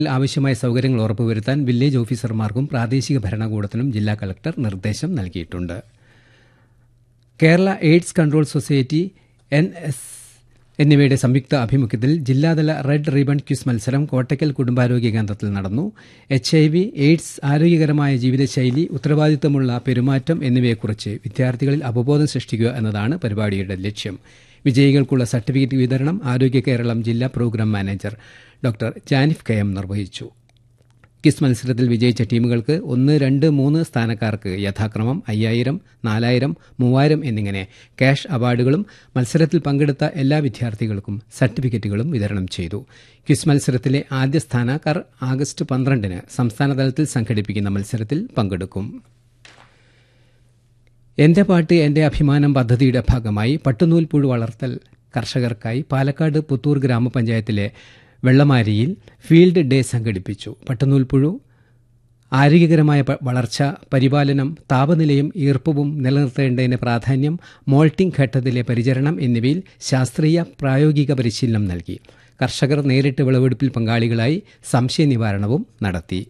ആവശ്യമായ സൌകര്യങ്ങൾ ഉറപ്പുവരുത്താൻ വില്ലേജ് ഓഫീസർമാർക്കും പ്രാദേശിക ഭരണകൂടത്തിനും ജില്ലാ കളക്ടർ നിർദ്ദേശം നൽകിയിട്ടുണ്ട് Kerala AIDS control society N S എന്നിവയുടെ സംയുക്ത ആഭിമുഖ്യത്തിൽ ജില്ലാതല റെഡ് റിബൺ ക്വിസ് മത്സരം കോട്ടയ്ക്കൽ കുടുംബാരോഗ്യ കേന്ദ്രത്തിൽ നടന്നു എച്ച് ഐ വി എയ്ഡ്സ് ആരോഗ്യകരമായ ജീവിതശൈലി ഉത്തരവാദിത്തമുള്ള പെരുമാറ്റം എന്നിവയെക്കുറിച്ച് വിദ്യാർത്ഥികളിൽ അവബോധം സൃഷ്ടിക്കുക എന്നതാണ് പരിപാടിയുടെ ലക്ഷ്യം വിജയികൾക്കുള്ള സർട്ടിഫിക്കറ്റ് വിതരണം ആരോഗ്യ കേരളം ജില്ലാ program manager doctor Janif K M നിർവഹിച്ചു ക്വിസ് മത്സരത്തിൽ വിജയിച്ച ടീമുകൾക്ക് ഒന്ന് രണ്ട് മൂന്ന് സ്ഥാനക്കാർക്ക് യഥാക്രമം അയ്യായിരം നാലായിരം മൂവായിരം എന്നിങ്ങനെ ക്യാഷ് അവാർഡുകളും മത്സരത്തിൽ പങ്കെടുത്ത എല്ലാ വിദ്യാർത്ഥികൾക്കും സർട്ടിഫിക്കറ്റുകളും വിതരണം ചെയ്തു ക്വിസ് മത്സരത്തിലെ ആദ്യ സ്ഥാനക്കാർ ആഗസ്റ്റ് പന്ത്രണ്ടിന് സംസ്ഥാനതലത്തിൽ സംഘടിപ്പിക്കുന്ന മത്സരത്തിൽ പങ്കെടുക്കും എന്റെ പാട്ട് എന്റെ അഭിമാനം പദ്ധതിയുടെ ഭാഗമായി പട്ടുനൂൽ പുഴു വളർത്തൽ കർഷകർക്കായി പാലക്കാട് പുത്തൂർ ഗ്രാമപഞ്ചായത്തിലെ വെള്ളമാരിയിൽ ഫീൽഡ് ഡേ സംഘടിപ്പിച്ചു പട്ടുനൂൽ പുഴു ആരോഗ്യകരമായ പ- വളർച്ച പരിപാലനം താപനിലയും ഈർപ്പവും നിലനിർത്തേണ്ടതിന് പ്രാധാന്യം മോൾട്ടിംഗ് ഘട്ടത്തിലെ പരിചരണം എന്നിവയിൽ ശാസ്ത്രീയ പ്രായോഗിക പരിശീലനം നൽകി കർഷകർ നേരിട്ട് വിളവെടുപ്പിൽ പങ്കാളികളായി സംശയ നിവാരണവും നടത്തി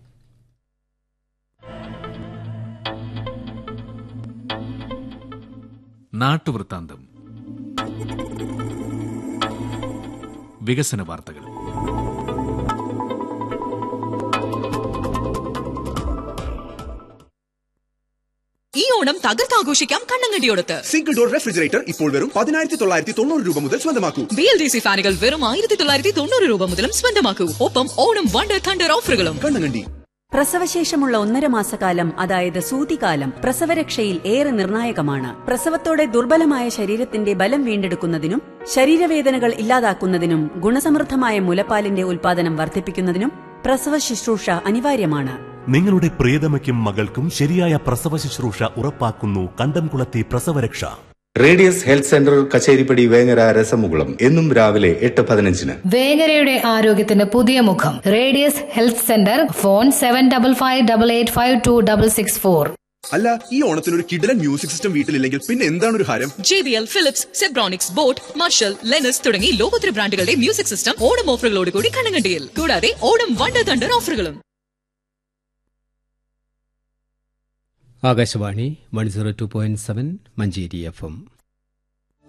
നാട്ടുവൃത്താന്തം വികസന വാർത്തകൾ ഈ ഓണം തകർത്താഘോഷിക്കാം കണ്ണങ്കണ്ടിയോടത്ത് സിംഗിൾ ഡോർ റെഫ്രിജറേറ്റർ ഇപ്പോൾ വെറും പതിനായിരത്തി തൊള്ളായിരത്തി തൊണ്ണൂറ് രൂപ മുതൽ സ്വന്തമാക്കൂ ബി എൽ ഡി സി ഫാനുകൾ വെറും ആയിരത്തി തൊള്ളായിരത്തി തൊണ്ണൂറ് രൂപ മുതലും സ്വന്തമാക്കൂ ഒപ്പം ഓണം വണ്ടർ തണ്ടർ ഓഫറുകളും കണ്ണങ്കണ്ടി പ്രസവശേഷമുള്ള ഒന്നര മാസക്കാലം അതായത് സൂതികാലം പ്രസവരക്ഷയിൽ ഏറെ നിർണായകമാണ് പ്രസവത്തോടെ ദുർബലമായ ശരീരത്തിന്റെ ബലം വീണ്ടെടുക്കുന്നതിനും ശരീരവേദനകൾ ഇല്ലാതാക്കുന്നതിനും ഗുണസമൃദ്ധമായ മുലപ്പാലിന്റെ ഉൽപാദനം വർദ്ധിപ്പിക്കുന്നതിനും പ്രസവ ശുശ്രൂഷ അനിവാര്യമാണ് നിങ്ങളുടെ പ്രിയതമയ്ക്കും മകൾക്കും ശരിയായ പ്രസവ ശുശ്രൂഷ ഉറപ്പാക്കുന്നു കണ്ടംകുളത്തെ പ്രസവരക്ഷ radius health centre Kacheripadi Vengara രസമുകുളം എന്നും രാവിലെ എട്ട് പതിനഞ്ചിന് വേങ്ങരയുടെ ആരോഗ്യത്തിന് പുതിയ മുഖം radius health centre phone seven double five double eight five two double six four അല്ല ഈ ഓണത്തിന് ഒരു കിടലൻ മ്യൂസിക് സിസ്റ്റം വീട്ടിലില്ലെങ്കിൽ പിന്നെ എന്താണ് ഒരു ഹരം J B L Philips Zebronics boAt Marshall ലെനസ് തുടങ്ങി ലോകോത്തര ബ്രാൻഡുകളുടെ മ്യൂസിക് സിസ്റ്റം ഓണം ഓഫറുകളോട് കൂടി കണ്ണങ്കണ്ടിയിൽ കൂടാതെ ഓണം വണ്ടർ തണ്ടർ ഓഫറുകളും Akashvani one zero two point seven Manjeri F M